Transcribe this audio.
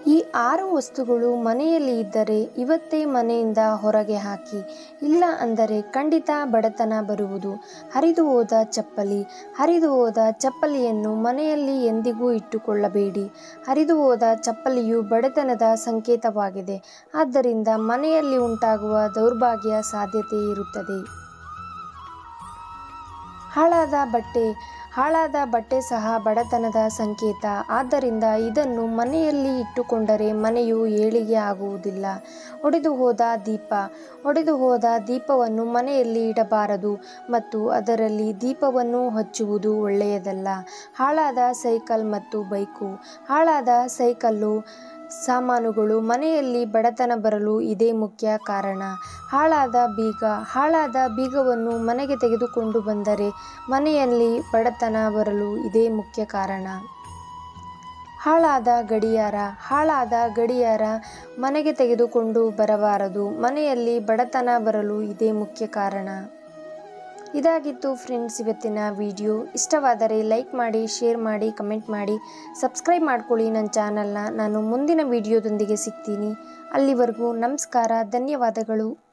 ಈ ಆರು ವಸ್ತುಗಳು ಮನೆಯಲ್ಲಿ ಇದ್ದರೆ ಇವತ್ತೇ ಮನೆಯಿಂದ ಹೊರಗೆ ಹಾಕಿ ಇಲ್ಲ ಅಂದರೆ ಖಂಡಿತ ಬಡತನ ಬರುವುದು ಹರಿದು ಹೋದ ಚಪ್ಪಲಿ ಹರಿದು ಹೋದ ಚಪ್ಪಲಿಯನ್ನು ಮನೆಯಲ್ಲಿ ಎಂದಿಗೂ ಇಟ್ಟುಕೊಳ್ಳಬೇಡಿ ಹರಿದು ಹೋದ ಚಪ್ಪಲಿಯು ಬಡತನದ ಸಂಕೇತವಾಗಿದೆ ಆದ್ದರಿಂದ ಮನೆಯಲ್ಲಿ ಉಂಟಾಗುವ ದೌರ್ಭಾಗ್ಯ ಸಾಧ್ಯತೆ ಇರುತ್ತದೆ ಹಾಳಾದ ಬಟ್ಟೆ ಹಾಳಾದ ಬಟ್ಟೆ ಸಹ ಬಡತನದ ಸಂಕೇತ ಆದ್ದರಿಂದ ಇದನ್ನು ಮನೆಯಲ್ಲಿ ಇಟ್ಟುಕೊಂಡರೆ ಮನೆಯು ಏಳಿಗೆ ಆಗುವುದಿಲ್ಲ ಒಡೆದು ಹೋದ ದೀಪ ಒಡೆದು ಹೋದ ದೀಪವನ್ನು ಮನೆಯಲ್ಲಿ ಇಡಬಾರದು ಮತ್ತು ಅದರಲ್ಲಿ ದೀಪವನ್ನು ಹಚ್ಚುವುದು ಒಳ್ಳೆಯದಲ್ಲ ಹಾಳಾದ ಸೈಕಲ್ ಮತ್ತು ಬೈಕು ಹಾಳಾದ ಸೈಕಲ್ಲು ಸಾಮಾನುಗಳು ಮನೆಯಲ್ಲಿ ಬಡತನ ಬರಲು ಇದೇ ಮುಖ್ಯ ಕಾರಣ ಹಾಳಾದ ಬೀಗ ಹಾಳಾದ ಬೀಗವನ್ನು ಮನೆಗೆ ತೆಗೆದುಕೊಂಡು ಬಂದರೆ ಮನೆಯಲ್ಲಿ ಬಡತನ ಬರಲು ಇದೇ ಮುಖ್ಯ ಕಾರಣ ಹಾಳಾದ ಗಡಿಯಾರ ಹಾಳಾದ ಗಡಿಯಾರ ಮನೆಗೆ ತೆಗೆದುಕೊಂಡು ಬರಬಾರದು ಮನೆಯಲ್ಲಿ ಬಡತನ ಬರಲು ಇದೇ ಮುಖ್ಯ ಕಾರಣ ಇದಾಗಿತ್ತು ಫ್ರೆಂಡ್ಸ್ ಇವತ್ತಿನ ವಿಡಿಯೋ ಇಷ್ಟವಾದರೆ ಲೈಕ್ ಮಾಡಿ ಶೇರ್ ಮಾಡಿ ಕಮೆಂಟ್ ಮಾಡಿ ಸಬ್ಸ್ಕ್ರೈಬ್ ಮಾಡ್ಕೊಳ್ಳಿ ನನ್ನ ಚಾನಲ್ನ ನಾನು ಮುಂದಿನ ವಿಡಿಯೋದೊಂದಿಗೆ ಸಿಗ್ತೀನಿ ಅಲ್ಲಿವರೆಗೂ ನಮಸ್ಕಾರ ಧನ್ಯವಾದಗಳು